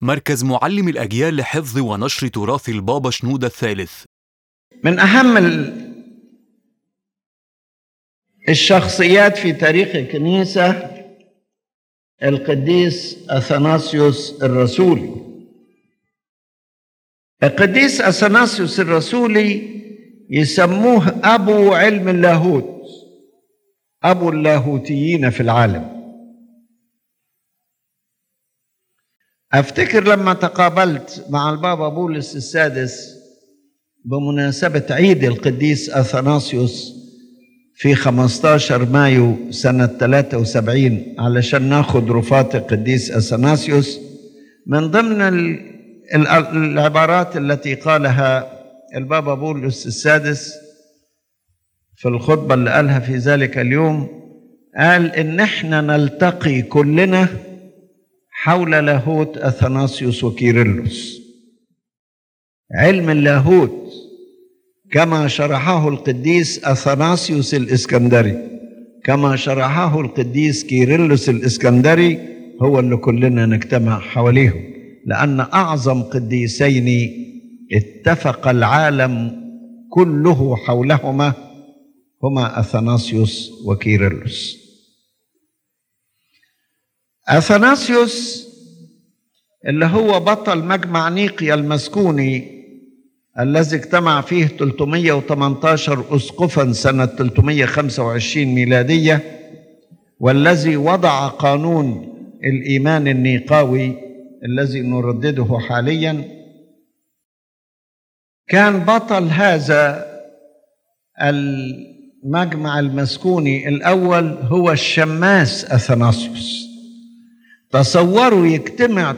مركز معلم الأجيال لحفظ ونشر تراث البابا شنودة الثالث من أهم ال- الشخصيات في تاريخ الكنيسة القديس أثناسيوس الرسولي القديس أثناسيوس الرسولي يسموه أبو علم اللاهوت أبو اللاهوتيين في العالم أفتكر لما تقابلت مع البابا بولس السادس بمناسبة عيد القديس أثناسيوس في 15 مايو سنة 73 علشان ناخد رفات القديس أثناسيوس من ضمن ال- ال- العبارات التي قالها البابا بولس السادس في الخطبة اللي قالها في ذلك اليوم قال إن احنا نلتقي كلنا حول لاهوت أثناسيوس وكيرلس علم اللاهوت كما شرحه القديس أثناسيوس الإسكندري كما شرحه القديس كيرلس الإسكندري هو اللي كلنا نجتمع حواليهم لأن أعظم قديسين اتفق العالم كله حولهما هما أثناسيوس وكيرلس أثناسيوس اللي هو بطل مجمع نيقيا المسكوني الذي اجتمع فيه 318 أسقفا سنة 325 ميلادية والذي وضع قانون الإيمان النيقاوي الذي نردده حاليا كان بطل هذا المجمع المسكوني الأول هو الشماس أثناسيوس تصوروا يجتمع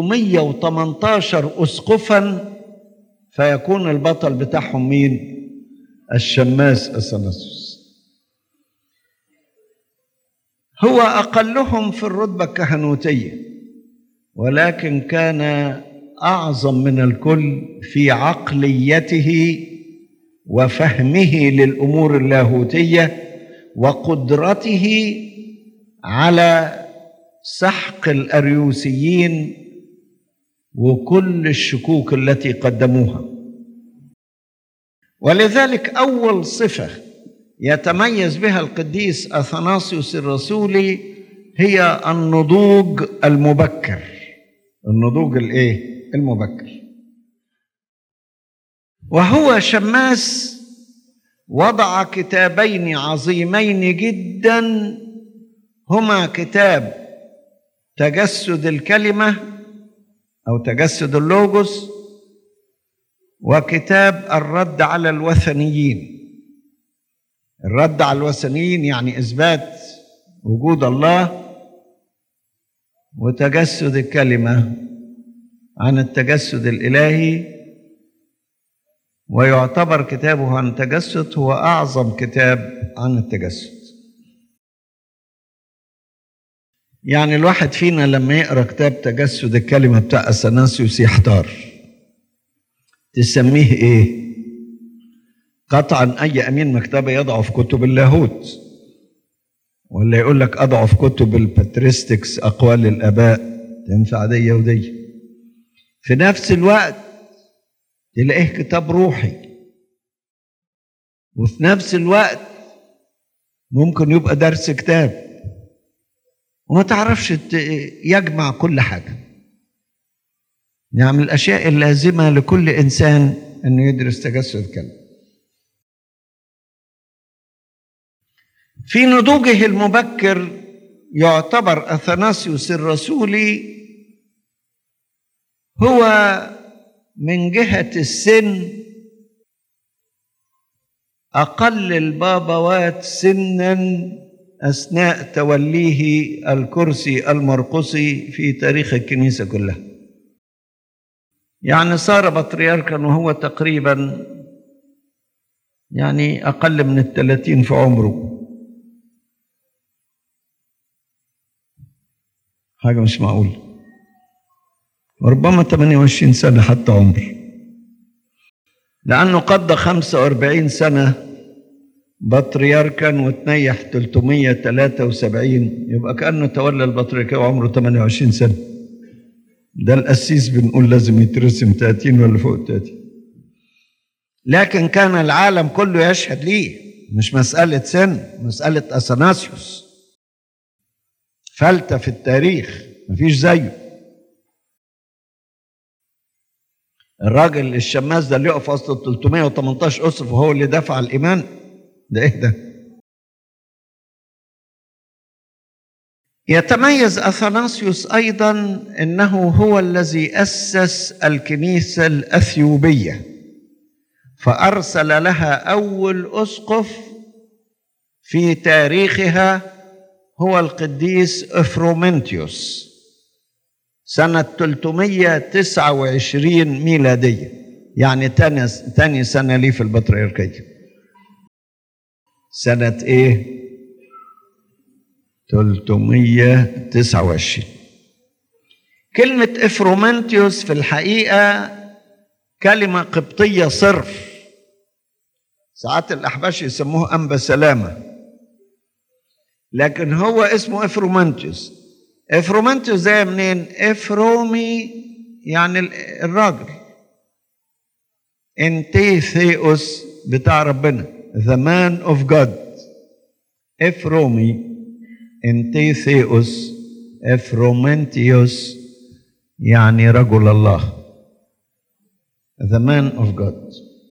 318 أسقفا فيكون البطل بتاعهم مين الشماس أثناسيوس هو أقلهم في الرتبة الكهنوتية ولكن كان أعظم من الكل في عقليته وفهمه للأمور اللاهوتية وقدرته على سحق الأريوسيين وكل الشكوك التي قدموها ولذلك أول صفة يتميز بها القديس أثناسيوس الرسولي هي النضوج المبكر النضوج الايه المبكر وهو شماس وضع كتابين عظيمين جدا هما كتاب تجسد الكلمه او تجسد اللوجوس وكتاب الرد على الوثنيين الرد على الوثنيين يعني اثبات وجود الله وتجسد الكلمه عن التجسد الالهي ويعتبر كتابه عن التجسد هو اعظم كتاب عن التجسد يعني الواحد فينا لما يقرا كتاب تجسد الكلمه بتاع اثناسيوس يحتار تسميه ايه قطعا اي امين مكتبه يضع في كتب اللاهوت ولا يقول لك اضع في كتب الباتريستكس اقوال الاباء تنفع دي ودي في نفس الوقت تلاقيه كتاب روحي وفي نفس الوقت ممكن يبقى درس كتاب وما تعرفش ت- يجمع كل حاجة يعني من الأشياء اللازمة لكل إنسان أنه يدرس تجسد كلمة في نضوجه المبكر يعتبر أثناسيوس الرسولي هو من جهة السن أقل البابوات سنا أثناء توليه الكرسي المرقسي في تاريخ الكنيسة كلها يعني صار بطريركا وهو تقريبا يعني أقل من الثلاثين في عمره حاجة مش معقولة وربما 28 سنة حتى عمر لأنه قضى 45 سنة بطريركا وتنيح 373 يبقى كأنه تولى البطريركية وعمره 28 سنة ده القسيس بنقول لازم يترسم 30 ولا فوق 30 لكن كان العالم كله يشهد ليه مش مسألة سن مسألة أثناسيوس فلتة في التاريخ مفيش زيه الراجل الشماس ده اللي يقف وسط 318 أسرف وهو اللي دفع الإيمان ده إيه ده؟ يتميز اثناسيوس ايضا انه هو الذي اسس الكنيسه الاثيوبيه فارسل لها اول اسقف في تاريخها هو القديس افرومنتيوس سنه 329 ميلاديه يعني تاني تاني سنه ليه في البطريركيه سنه ايه 329 كلمة إفرومنتيوس في الحقيقة كلمة قبطية صرف ساعات الأحباش يسموه أنبا سلامة لكن هو اسمه إفرومنتيوس إفرومنتيوس ده منين؟ إفرومي يعني الراجل انتيثيوس بتاع ربنا the man of God إفرومي انتيثيوس افرومنتيوس يعني رجل الله the man of God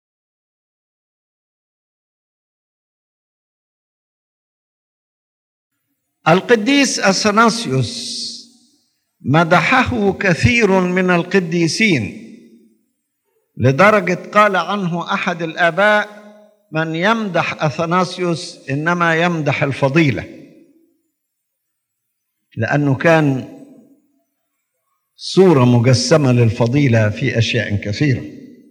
القديس اثناسيوس مدحه كثير من القديسين لدرجه قال عنه احد الاباء من يمدح اثناسيوس انما يمدح الفضيله لأنه كان صورة مجسمة للفضيلة في أشياء كثيرة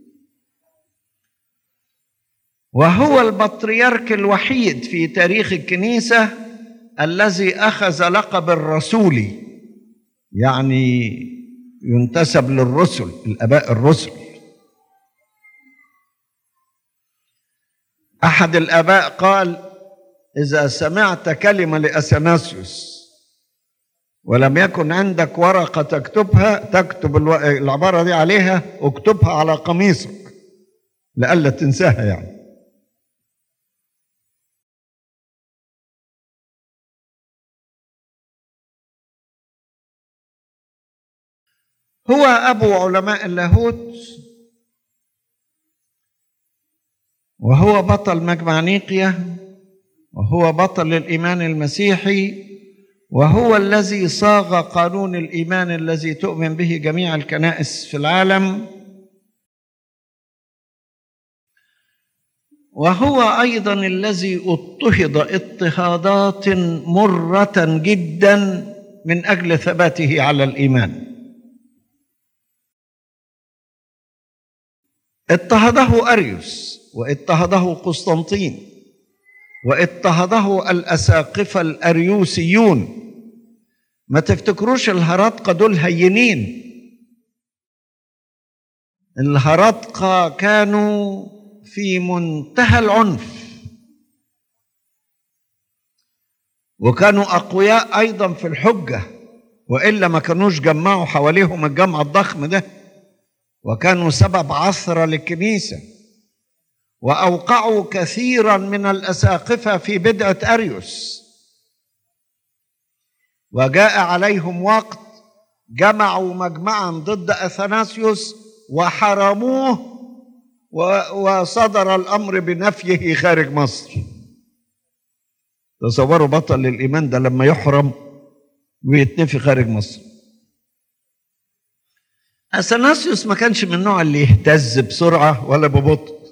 وهو البطريرك الوحيد في تاريخ الكنيسة الذي أخذ لقب الرسولي يعني ينتسب للرسل الآباء الرسل أحد الآباء قال إذا سمعت كلمة لأثناسيوس ولم يكن عندك ورقة تكتبها تكتب الو... العبارة دي عليها اكتبها على قميصك لئلا تنساها يعني هو أبو علماء اللاهوت وهو بطل مجمع نيقيا وهو بطل الإيمان المسيحي وهو الذي صاغ قانون الايمان الذي تؤمن به جميع الكنائس في العالم وهو ايضا الذي اضطهد اضطهادات مره جدا من اجل ثباته على الايمان اضطهده اريوس واضطهده قسطنطين واضطهده الاساقفه الاريوسيون ما تفتكروش الهرطقه دول هينين الهرطقه كانوا في منتهى العنف وكانوا اقوياء ايضا في الحجه والا ما كانوش جمعوا حواليهم الجمع الضخم ده وكانوا سبب عثره للكنيسه واوقعوا كثيرا من الاساقفه في بدعه اريوس وجاء عليهم وقت جمعوا مجمعا ضد اثناسيوس وحرموه وصدر الامر بنفيه خارج مصر تصوروا بطل الايمان ده لما يحرم ويتنفي خارج مصر اثناسيوس ما كانش من النوع اللي يهتز بسرعه ولا ببطء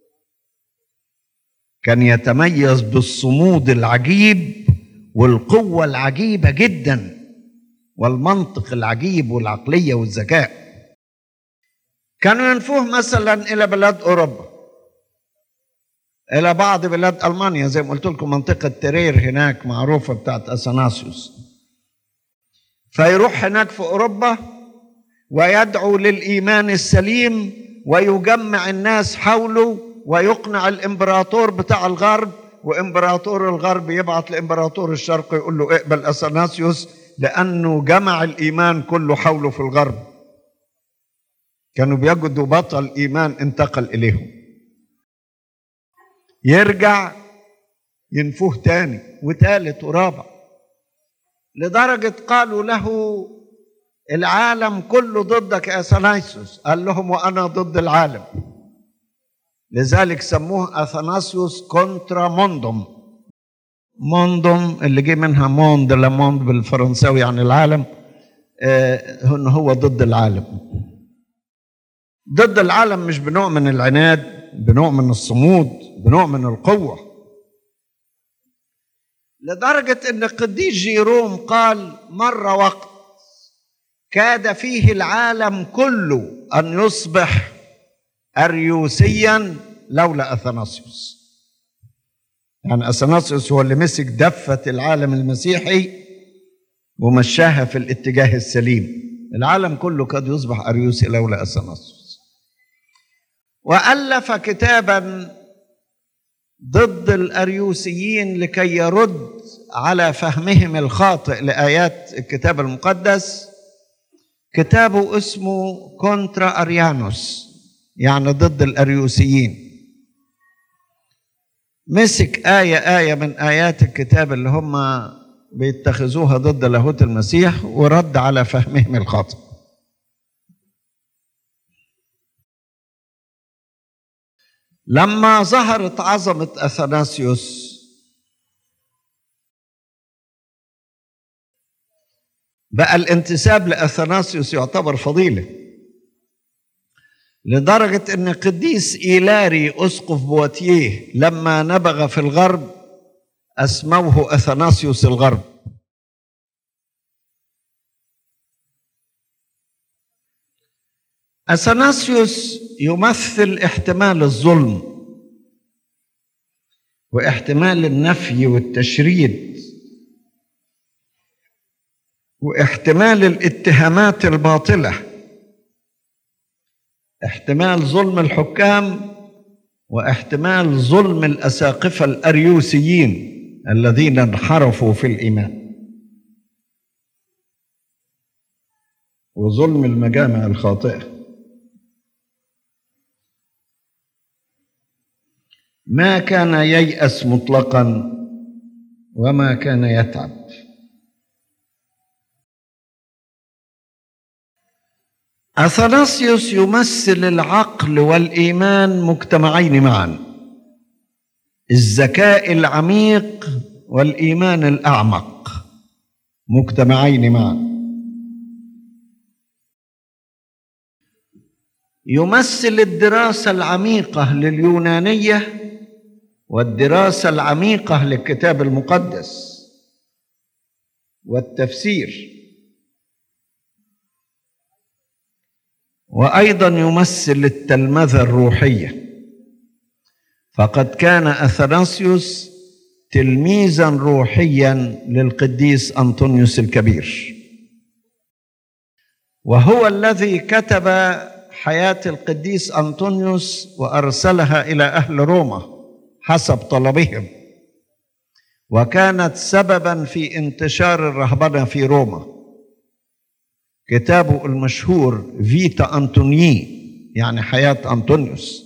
كان يتميز بالصمود العجيب والقوة العجيبة جدا والمنطق العجيب والعقلية والذكاء كانوا ينفوه مثلا إلى بلاد أوروبا إلى بعض بلاد ألمانيا زي ما قلت لكم منطقة ترير هناك معروفة بتاعت أثناسيوس فيروح هناك في أوروبا ويدعو للإيمان السليم ويجمع الناس حوله ويقنع الامبراطور بتاع الغرب وامبراطور الغرب يبعث لامبراطور الشرق يقول له اقبل اثناسيوس لأنه جمع الإيمان كله حوله في الغرب كانوا بيجدوا بطل إيمان انتقل إليهم يرجع ينفوه تاني وتالت ورابع لدرجة قالوا له العالم كله ضدك يا اثناسيوس قال لهم وانا ضد العالم لذلك سموه اثناسيوس كونترا موندوم موندوم اللي جه منها موند لا موند بالفرنساوي يعني العالم آه ان هو ضد العالم ضد العالم مش بنوع من العناد بنوع من الصمود بنوع من القوه لدرجه ان القديس جيروم قال مر وقت كاد فيه العالم كله ان يصبح اريوسيا لولا اثناسيوس يعني اثناسيوس هو اللي مسك دفه العالم المسيحي ومشاها في الاتجاه السليم العالم كله قد يصبح اريوسي لولا اثناسيوس والف كتابا ضد الاريوسيين لكي يرد على فهمهم الخاطئ لايات الكتاب المقدس كتابه اسمه كونترا اريانوس يعني ضد الاريوسيين مسك آية آية من آيات الكتاب اللي هم بيتخذوها ضد لاهوت المسيح ورد على فهمهم الخاطئ لما ظهرت عظمة أثناسيوس بقى الانتساب لأثناسيوس يعتبر فضيلة لدرجة أن قديس إيلاري أسقف بواتيه لما نبغ في الغرب أسموه أثناسيوس الغرب أثناسيوس يمثل احتمال الظلم واحتمال النفي والتشريد واحتمال الاتهامات الباطله احتمال ظلم الحكام واحتمال ظلم الاساقفه الاريوسيين الذين انحرفوا في الايمان وظلم المجامع الخاطئه ما كان ييأس مطلقا وما كان يتعب أثناسيوس يمثل العقل والإيمان مجتمعين معا الذكاء العميق والإيمان الأعمق مجتمعين معا يمثل الدراسة العميقة لليونانية والدراسة العميقة للكتاب المقدس والتفسير وايضا يمثل التلمذه الروحيه فقد كان اثناسيوس تلميذا روحيا للقديس انطونيوس الكبير وهو الذي كتب حياه القديس انطونيوس وارسلها الى اهل روما حسب طلبهم وكانت سببا في انتشار الرهبنه في روما كتابه المشهور فيتا أنطونيي يعني حياة أنطونيوس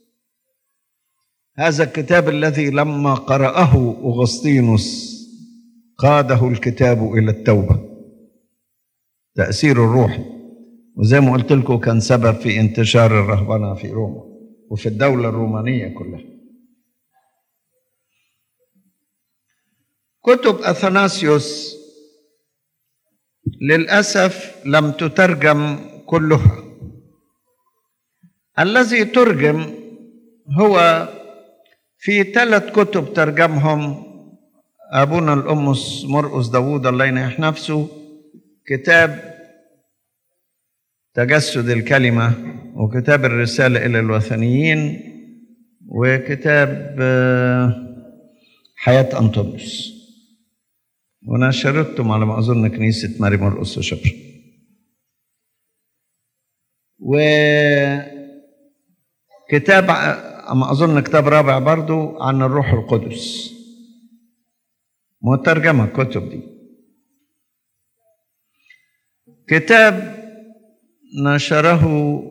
هذا الكتاب الذي لما قرأه أغسطينوس قاده الكتاب إلى التوبة تأثير الروح وزي ما قلت لكم كان سبب في انتشار الرهبنة في روما وفي الدولة الرومانية كلها كتب أثناسيوس للاسف لم تترجم كلها الذي ترجم هو في ثلاث كتب ترجمهم ابونا الامس مرقس داوود الله ينيح نفسه كتاب تجسد الكلمه وكتاب الرساله الى الوثنيين وكتاب حياه انطونيوس ونشرتهم على ما أظن كنيسة ماري مرقس وشبر وكتاب أما أظن كتاب رابع برضو عن الروح القدس مترجمة الكتب دي كتاب نشره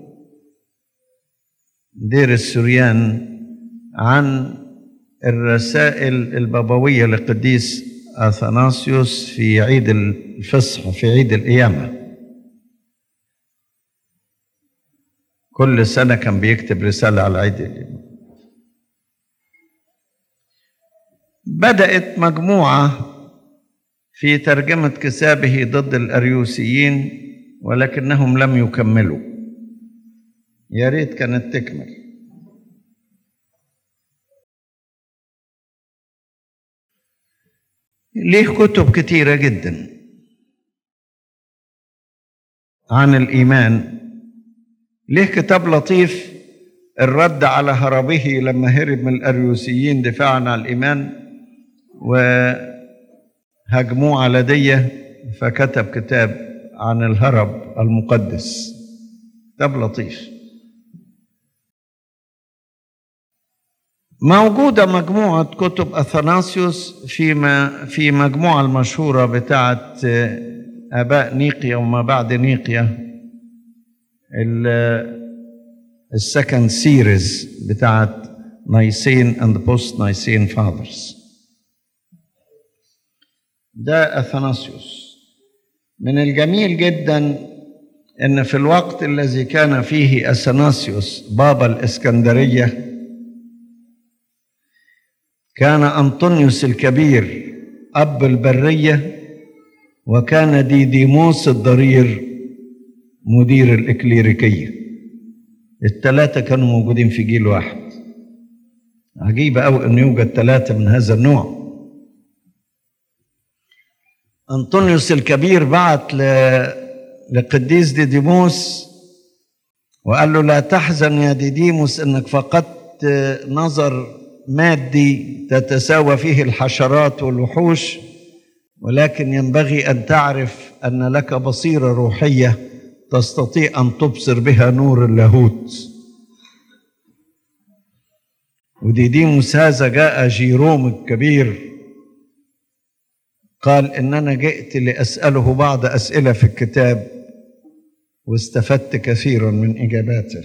دير السريان عن الرسائل البابوية لقديس أثناسيوس في عيد الفصح في عيد القيامة كل سنة كان بيكتب رسالة على عيد القيامة بدأت مجموعة في ترجمة كتابه ضد الأريوسيين ولكنهم لم يكملوا يا ريت كانت تكمل ليه كتب كتيرة جدا عن الإيمان ليه كتاب لطيف الرد على هربه لما هرب من الأريوسيين دفاعا عن الإيمان وهجموه على دية فكتب كتاب عن الهرب المقدس كتاب لطيف موجودة مجموعة كتب أثناسيوس فيما في مجموعة المشهورة بتاعة آباء نيقيا وما بعد نيقيا السكند سيريز بتاعة نايسين اند بوست نايسين فاذرز ده أثناسيوس من الجميل جدا ان في الوقت الذي كان فيه اثناسيوس بابا الاسكندريه كان أنطونيوس الكبير أب البرية وكان ديديموس الضرير مدير الإكليريكية الثلاثة كانوا موجودين في جيل واحد عجيبة أوي أن يوجد ثلاثة من هذا النوع أنطونيوس الكبير بعت ل... لقديس ديديموس وقال له لا تحزن يا ديديموس أنك فقدت نظر مادي تتساوى فيه الحشرات والوحوش ولكن ينبغي ان تعرف ان لك بصيره روحيه تستطيع ان تبصر بها نور اللاهوت وديديموس هذا جاء جيروم الكبير قال ان انا جئت لاساله بعض اسئله في الكتاب واستفدت كثيرا من اجاباته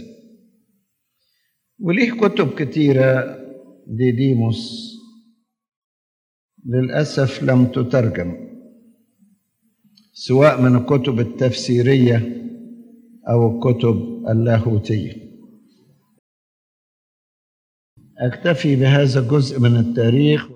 وليه كتب كثيره ديديموس للأسف لم تترجم سواء من الكتب التفسيرية أو الكتب اللاهوتية أكتفي بهذا الجزء من التاريخ